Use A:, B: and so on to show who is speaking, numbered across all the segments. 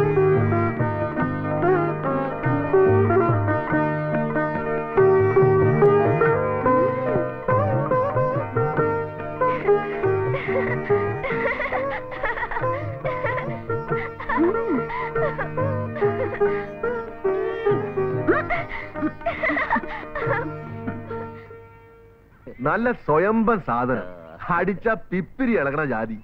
A: നല്ല സ്വയംഭം സാധനം അടിച്ച പിപ്പിരി ഇളകണ ജാതി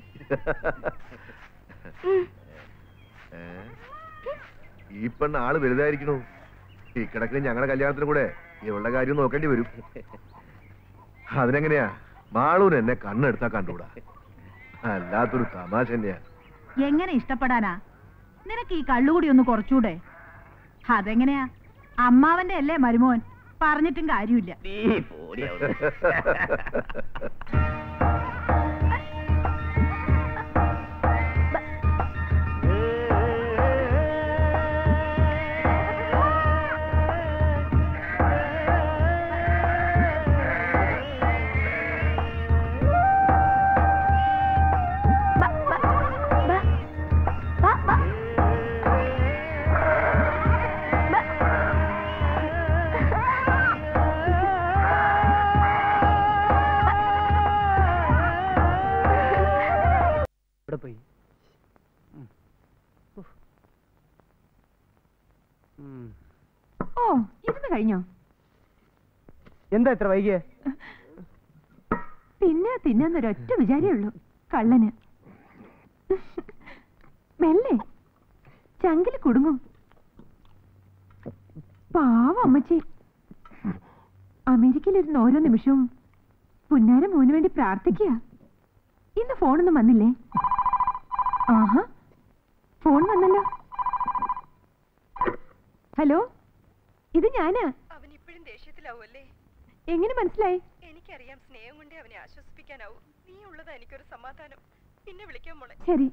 A: ഏ? ഈ പെണ്ണ് ആള് വലുതായിരിക്കണു ഈ കിടക്കുന്ന ഞങ്ങളുടെ കല്യാണത്തിന് കൂടെ ഇവളുടെ കാര്യം നോക്കേണ്ടി വരും അതിനെങ്ങനെയാ മാളൂന് എന്നെ കണ്ണെടുത്താ കണ്ടൂടാ അല്ലാത്തൊരു തമാശ തന്നെയാ
B: എങ്ങനെ ഇഷ്ടപ്പെടാനാ നിനക്ക് ഈ കള്ളുകൂടി ഒന്ന് കുറച്ചൂടെ അതെങ്ങനെയാ അമ്മാവന്റെ അല്ലേ മരുമോൻ പറഞ്ഞിട്ടും കാര്യമില്ല
C: നീ പോടി അവിടുന്ന്.
D: ഇവിടെ പോയി
B: ഓ ഇരുന്ന് കഴിഞ്ഞോ
D: എന്താ ഇത്ര വൈകിയ
B: തിന്നെ തിന്നാന്നൊരൊറ്റ വിചാരേ ഉള്ളൂ കള്ളന് മെല്ലെ ചങ്കില് കുടുങ്ങും പാവ അമ്മച്ചി അമേരിക്കയിലിരുന്ന് ഓരോ നിമിഷവും പുന്നാര മോന് വേണ്ടി പ്രാർത്ഥിക്കുക ഇന്ന് ഫോണൊന്നും വന്നില്ലേ ആഹാ ഫോൺ വന്നല്ലോ ഹലോ ഇത് ഞാനാ
E: അവൻ ഇപ്പോഴും ദേഷ്യത്തിലാവുമല്ലേ
B: എങ്ങനെ മനസ്സിലായി
E: എനിക്കറിയാം സ്നേഹം കൊണ്ടേ അവനെ ആശ്വസിപ്പിക്കാനാവും നീ ഉള്ളതാ എനിക്കൊരു സമാധാനം പിന്നെ വിളിക്കാൻ മോളെ
B: ശരി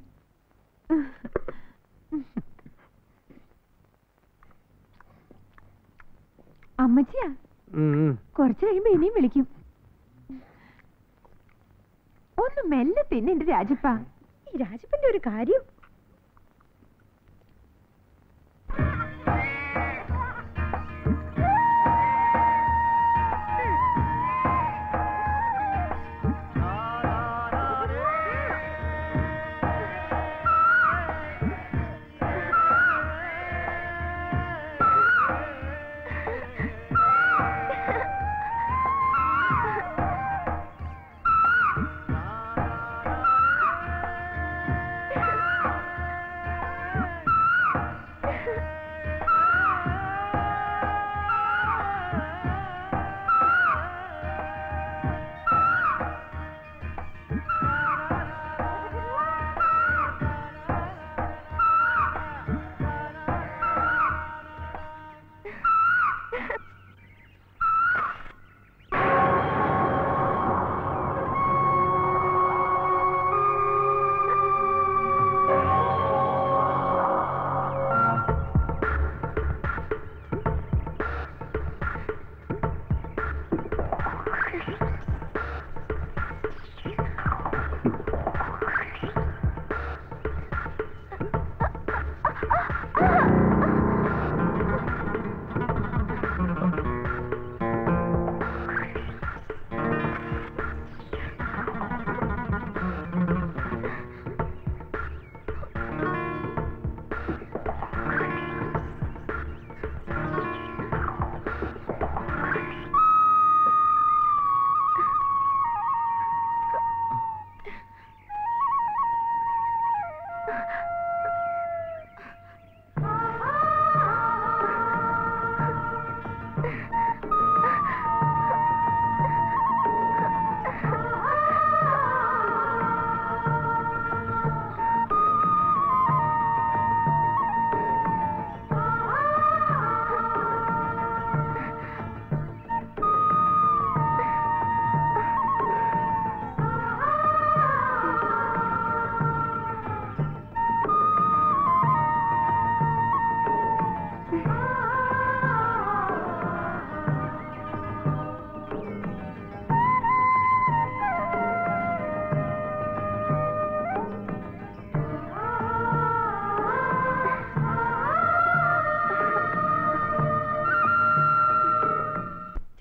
B: അമ്മച്ചിയാ കുറച്ച് കഴിയുമ്പോ ഇനിയും വിളിക്കും ഒന്ന് മെല്ലെ തിന്നെ എന്റെ രാജപ്പ ഈ രാജപ്പന്റെ ഒരു കാര്യം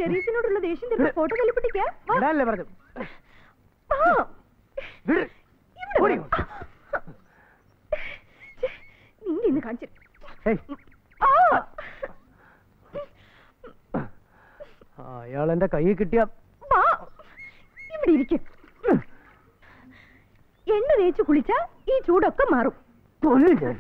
B: ചെറിയച്ചനോടുള്ള ദേഷ്യം തീർത്ത ഫോട്ടോ കല്ലുപിടിക്കാ
D: ഇടാനല്ലേ പറഞ്ഞു വിട്. ഓടി.
B: നിന്നെ ഇന്ന് കാണിച്ചു
D: ഹേയ്, അയാൾ എന്റെ കയ്യിൽ കിട്ടിയ
B: ഇവിടെ ഇരിക്കും എണ്ണ തേച്ച് കുളിച്ചാ ഈ ചൂടൊക്കെ മാറും
D: കൊല്ലും ഞാൻ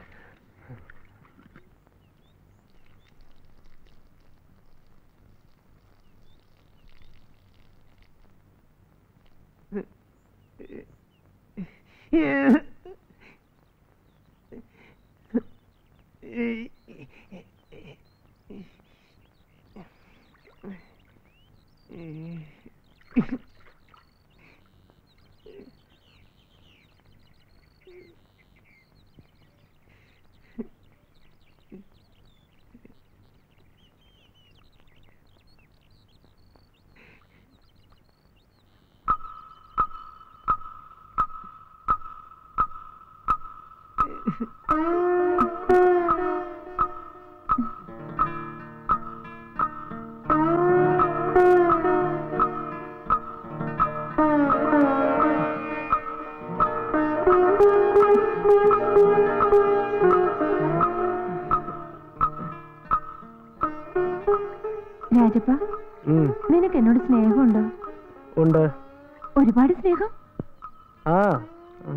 B: രാജപ്പ
D: ഉം,
B: നിനക്ക് എന്നോട് സ്നേഹമുണ്ടോ
D: ഉണ്ട്
B: ഒരുപാട് സ്നേഹം
D: ആ ഉം.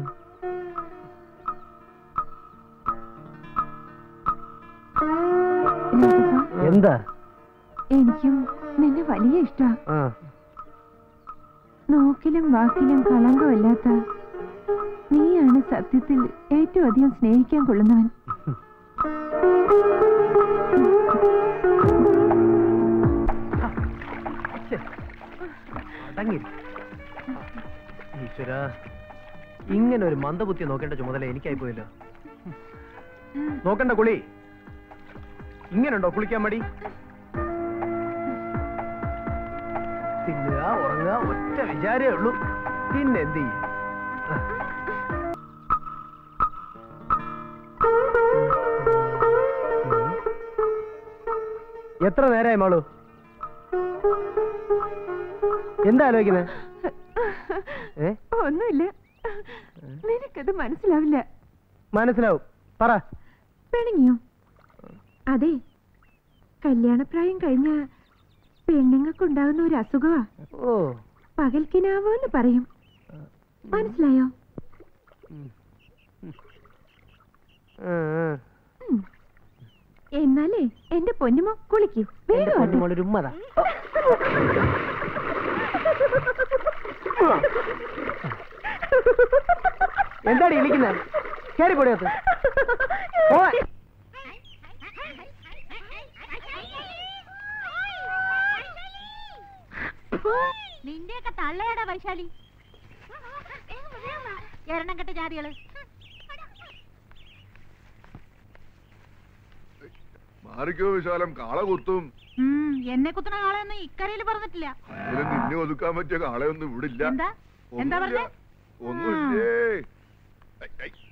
B: രാജപ്പ
D: എന്താ
B: എനിക്കും നിന്നെ വലിയ ഇഷ്ടാ
D: ആ
B: നോക്കിലും വാക്കിലും കളങ്കമില്ലാത്ത നീയാണ് സത്യത്തിൽ ഏറ്റവും അധികം സ്നേഹിക്കാൻ കൊള്ളുന്നവൻ
D: അടങ്ങി ഈശ്വര ഇങ്ങനെ ഒരു മന്ദബുദ്ധി നോക്കേണ്ട ചുമതല എനിക്കായി പോയല്ലോ നോക്കണ്ട കുളി ഇങ്ങനുണ്ടോ കുളിക്കാൻ മടി തിന്നുക ഉറങ്ങുക ഒറ്റ വിചാരേ ഉള്ളൂ പിന്നെ എന്ത് ചെയ്യും എത്ര നേരമായി മാളു എന്താ ആലോചിക്കുന്നത് ഏ
B: ഒന്നുമില്ല നിനക്കത് മനസ്സിലാവില്ല
D: മനസ്സിലാവും പറ
B: പിണങ്ങിയോ അതെ കല്യാണപ്രായം കഴിഞ്ഞ പെണ്ണുങ്ങൾക്കുണ്ടാകുന്ന ഒരു അസുഖമാ
D: ഓ
B: പകൽക്കിനാവ് എന്ന് പറയും മനസ്സിലായോ
D: ഉം, ഉം.
B: ഉം. എന്നാലേ എന്റെ പൊന്നുമോ കുളിക്കൂ
D: എന്റെ
B: വേഗം ആട്ടെ.
D: പൊന്നുമോളൊരു ഉമ്മതാ എന്താടി ഇരിക്കുന്നത് കേറി പൊടിയത്ത്
C: നിന്റെയൊക്കെ തള്ളയടാ വൈശാലി എരണം കെട്ട ജാതികള്
A: മാറിക്കോ വിശാലം കാള കുത്തും
C: ഉം, എന്നെ കുത്തണ ആളെയൊന്നും ഇക്കരയിൽ പറഞ്ഞിട്ടില്ല
A: ഇതിലും നിന്നെ ഒതുക്കാൻ പറ്റിയ കാളയൊന്നും ഇവിടില്ല
C: എന്താ എന്താ
A: ഒന്നുമില്ല.
C: പറഞ്ഞേ
A: ഒന്നുമില്ലേ ഐ, ഐ.